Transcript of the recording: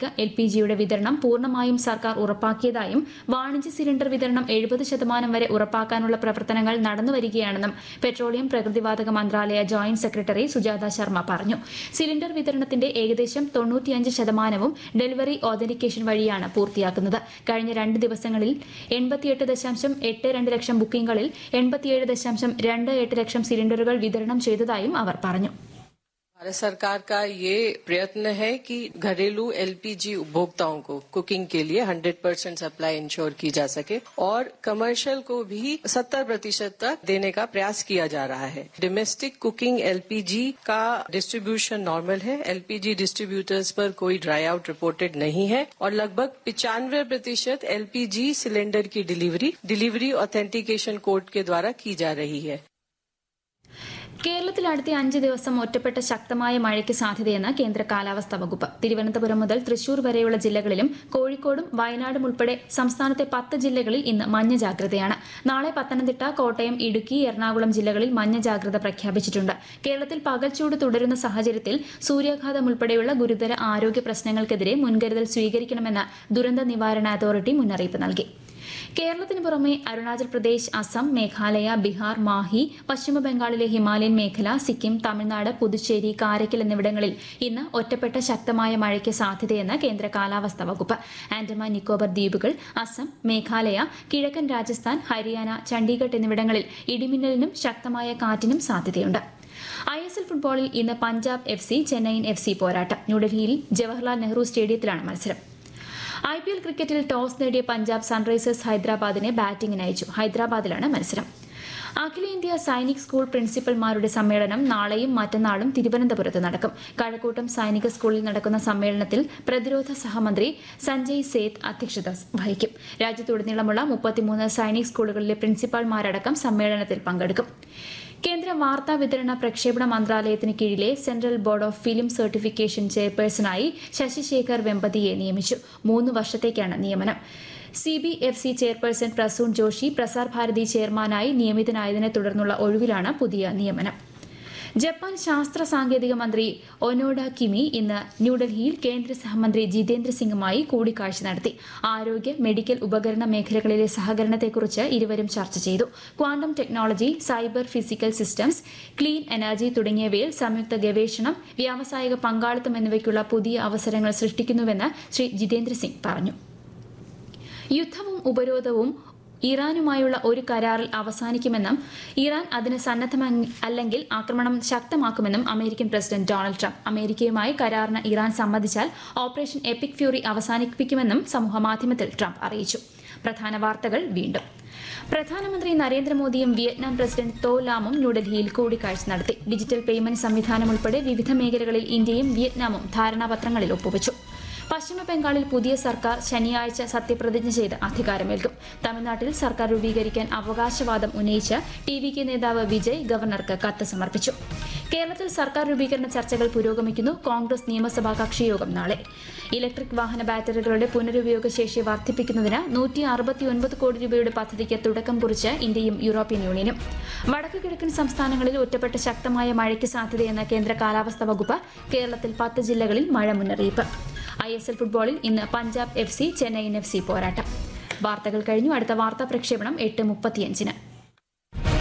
അധിക L P ജിയുടെ വിതരണം പൂർണ്ണമായും സർക്കാർ ഉറപ്പാക്കിയതായും വാണിജ്യ സിലിണ്ടർ വിതരണം എഴുപത് ശതമാനം വരെ ഉറപ്പാക്കാനുള്ള പ്രവർത്തനങ്ങൾ നടന്നുവരികയാണെന്നും പെട്രോളിയം പ്രകൃതിവാതക മന്ത്രാലയ ജോയിന്റ് സെക്രട്ടറി സുജാത ശർമ്മ പറഞ്ഞു സിലിണ്ടർ വിതരണത്തിന്റെ ഏകദേശം തൊണ്ണൂറ്റിയഞ്ച് ശതമാനവും ഡെലിവറി ഓതന്റിക്കേഷൻ വഴിയാണ് പൂർത്തിയാക്കുന്നത് കഴിഞ്ഞ രണ്ട് ദിവസങ്ങളിൽ എൺപത്തിയെട്ട് ദശാംശം എട്ട് രണ്ട് ലക്ഷം ബുക്കിംഗുകളിൽ എൺപത്തിയേഴ് ദശാംശം രണ്ട് എട്ട് ലക്ഷം സിലിണ്ടറുകൾ വിതരണം ചെയ്തതായും അവർ പറഞ്ഞു भारत सरकार का ये प्रयत्न है कि घरेलू एलपीजी उपभोक्ताओं को कुकिंग के लिए 100 परसेंट सप्लाई इंश्योर की जा सके और कमर्शियल को भी 70 प्रतिशत तक देने का प्रयास किया जा रहा है डोमेस्टिक कुकिंग एलपीजी का डिस्ट्रीब्यूशन नॉर्मल है एलपीजी डिस्ट्रीब्यूटर्स पर कोई ड्राई आउट रिपोर्टेड नहीं है और लगभग पिचानवे प्रतिशत एलपीजी सिलेंडर की डिलीवरी डिलीवरी ऑथेंटिकेशन कोड के द्वारा की जा रही है കേരളത്തിൽ അടുത്ത അഞ്ച് ദിവസം ഒറ്റപ്പെട്ട ശക്തമായ മഴയ്ക്ക് സാധ്യതയെന്ന് കേന്ദ്ര കാലാവസ്ഥാ വകുപ്പ് തിരുവനന്തപുരം മുതൽ തൃശൂർ വരെയുള്ള ജില്ലകളിലും കോഴിക്കോടും വയനാടും ഉൾപ്പെടെ സംസ്ഥാനത്തെ പത്ത് ജില്ലകളിൽ ഇന്ന് മഞ്ഞ ജാഗ്രതയാണ് നാളെ പത്തനംതിട്ട കോട്ടയം ഇടുക്കി എറണാകുളം ജില്ലകളിൽ മഞ്ഞ ജാഗ്രത പ്രഖ്യാപിച്ചിട്ടുണ്ട് കേരളത്തിൽ പകൽച്ചൂട് തുടരുന്ന സാഹചര്യത്തിൽ സൂര്യാഘാതം ഉൾപ്പെടെയുള്ള ഗുരുതര ആരോഗ്യ പ്രശ്നങ്ങൾക്കെതിരെ മുൻകരുതൽ സ്വീകരിക്കണമെന്ന് ദുരന്ത നിവാരണ അതോറിറ്റി മുന്നറിയിപ്പ് നൽകി കേരളത്തിന് പുറമെ അരുണാചൽ പ്രദേശ് അസം മേഘാലയ ബീഹാർ മാഹി പശ്ചിമ ബംഗാളിലെ ഹിമാലയൻ മേഖല സിക്കിം തമിഴ്നാട് പുതുച്ചേരി കാരയ്ക്കൽ എന്നിവിടങ്ങളിൽ ഇന്ന് ഒറ്റപ്പെട്ട ശക്തമായ മഴയ്ക്ക് സാധ്യതയെന്ന് കേന്ദ്ര കാലാവസ്ഥാ വകുപ്പ് ആൻഡമാൻ നിക്കോബർ ദ്വീപുകൾ അസം മേഘാലയ കിഴക്കൻ രാജസ്ഥാൻ ഹരിയാന ചണ്ഡീഗഡ് എന്നിവിടങ്ങളിൽ ഇടിമിന്നലിനും ശക്തമായ കാറ്റിനും സാധ്യതയുണ്ട് ഐ എസ് എൽ ഫുട്ബോളിൽ ഇന്ന് Punjab F C Chennaiyin F C പോരാട്ടം ന്യൂഡൽഹിയിൽ ജവഹർലാൽ നെഹ്റു സ്റ്റേഡിയത്തിലാണ് മത്സരം ഐ പി എൽ ക്രിക്കറ്റിൽ ടോസ് നേടിയ പഞ്ചാബ് സൺറൈസേഴ്സ് ഹൈദരാബാദിനെ ബാറ്റിംഗിന് അയച്ചു ഹൈദരാബാദിലാണ് മത്സരം അഖിലേന്ത്യാ സൈനിക് സ്കൂൾ പ്രിൻസിപ്പൽമാരുടെ സമ്മേളനം നാളെയും മറ്റന്നാളും തിരുവനന്തപുരത്ത് നടക്കും കഴക്കൂട്ടം സൈനിക സ്കൂളിൽ നടക്കുന്ന സമ്മേളനത്തിൽ പ്രതിരോധ സഹമന്ത്രി സഞ്ജയ് സേത്ത് അധ്യക്ഷത വഹിക്കും രാജ്യത്തുടനീളമുള്ള മുപ്പത്തിമൂന്ന് സൈനിക് സ്കൂളുകളിലെ പ്രിൻസിപ്പാൾമാരടക്കം സമ്മേളനത്തിൽ പങ്കെടുക്കും കേന്ദ്ര വാർത്താ വിതരണ പ്രക്ഷേപണ മന്ത്രാലയത്തിന് കീഴിലെ central board of film certification ചെയർപേഴ്സണായി ശശിശേഖർ വെമ്പതിയെ നിയമിച്ചു മൂന്ന് വർഷത്തേക്കാണ് നിയമനം C B F C chairperson Prasoon Joshi Prasar Bharati ചെയർമാനായി നിയമിതനായതിനെ തുടർന്നുള്ള ഒഴിവിലാണ് പുതിയ നിയമനം ജപ്പാൻ ശാസ്ത്ര സാങ്കേതിക മന്ത്രി ഒനോഡ കിമി ഇന്ന് ന്യൂഡൽഹിയിൽ കേന്ദ്ര സഹമന്ത്രി ജിതേന്ദ്ര സിംഗുമായി കൂടിക്കാഴ്ച നടത്തി ആരോഗ്യ മെഡിക്കൽ ഉപകരണ മേഖലകളിലെ സഹകരണത്തെക്കുറിച്ച് ഇരുവരും ചർച്ച ചെയ്തു quantum technology cyber physical systems clean energy തുടങ്ങിയവയിൽ സംയുക്ത ഗവേഷണം വ്യാവസായിക പങ്കാളിത്തം എന്നിവയ്ക്കുള്ള പുതിയ അവസരങ്ങൾ സൃഷ്ടിക്കുന്നുവെന്ന് ശ്രീ ജിതേന്ദ്ര സിംഗ് പറഞ്ഞു യുദ്ധവും ഉപരോധവും ഇറാനുമായുള്ള ഒരു കരാറിൽ അവസാനിക്കുമെന്നും ഇറാൻ അതിന് സന്നദ്ധമ അല്ലെങ്കിൽ ആക്രമണം ശക്തമാക്കുമെന്നും അമേരിക്കൻ പ്രസിഡന്റ് ഡൊണാൾഡ് ട്രംപ് അമേരിക്കയുമായി കരാറിന് ഇറാൻ സമ്മതിച്ചാൽ ഓപ്പറേഷൻ എപ്പിക് ഫ്യൂറി അവസാനിപ്പിക്കുമെന്നും സമൂഹമാധ്യമത്തിൽ ട്രംപ് അറിയിച്ചു പ്രധാന വാർത്തകൾ വീണ്ടും പ്രധാനമന്ത്രി നരേന്ദ്രമോദിയും വിയറ്റ്നാം പ്രസിഡന്റ് തോ ലാമും ന്യൂഡൽഹിയിൽ കൂടിക്കാഴ്ച നടത്തി ഡിജിറ്റൽ പേയ്മെന്റ് സംവിധാനം ഉൾപ്പെടെ വിവിധ മേഖലകളിൽ ഇന്ത്യയും വിയറ്റ്നാമും ധാരണാപത്രങ്ങളിൽ ഒപ്പുവച്ചു പശ്ചിമ ബംഗാളിൽ പുതിയ സർക്കാർ ശനിയാഴ്ച സത്യപ്രതിജ്ഞ ചെയ്ത് അധികാരമേൽക്കും തമിഴ്നാട്ടിൽ സർക്കാർ രൂപീകരിക്കാൻ അവകാശവാദം ഉന്നയിച്ച് ടി വി കെ നേതാവ് വിജയ് ഗവർണർക്ക് കത്ത് സമർപ്പിച്ചു കേരളത്തിൽ സർക്കാർ രൂപീകരണ ചർച്ചകൾ പുരോഗമിക്കുന്നു കോൺഗ്രസ് നിയമസഭാ കക്ഷിയോഗം നാളെ ഇലക്ട്രിക് വാഹന ബാറ്ററികളുടെ പുനരുപയോഗ ശേഷി വർദ്ധിപ്പിക്കുന്നതിന് നൂറ്റി അറുപത്തിയൊൻപത് കോടി രൂപയുടെ പദ്ധതിക്ക് തുടക്കം കുറിച്ച് ഇന്ത്യയും യൂറോപ്യൻ യൂണിയനും വടക്കു കിഴക്കൻ സംസ്ഥാനങ്ങളിൽ ഒറ്റപ്പെട്ട ശക്തമായ മഴയ്ക്ക് സാധ്യതയെന്ന കേന്ദ്ര കാലാവസ്ഥാ വകുപ്പ് കേരളത്തിൽ പത്ത് ജില്ലകളിൽ മഴ മുന്നറിയിപ്പ് ഐ എസ് എൽ ഫുട്ബോളിൽ ഇന്ന് Punjab F C Chennaiyin F C പോരാട്ടം വാർത്തകൾ കഴിഞ്ഞു അടുത്ത വാർത്താ പ്രക്ഷേപണം എട്ട് മുപ്പത്തിയഞ്ചിന്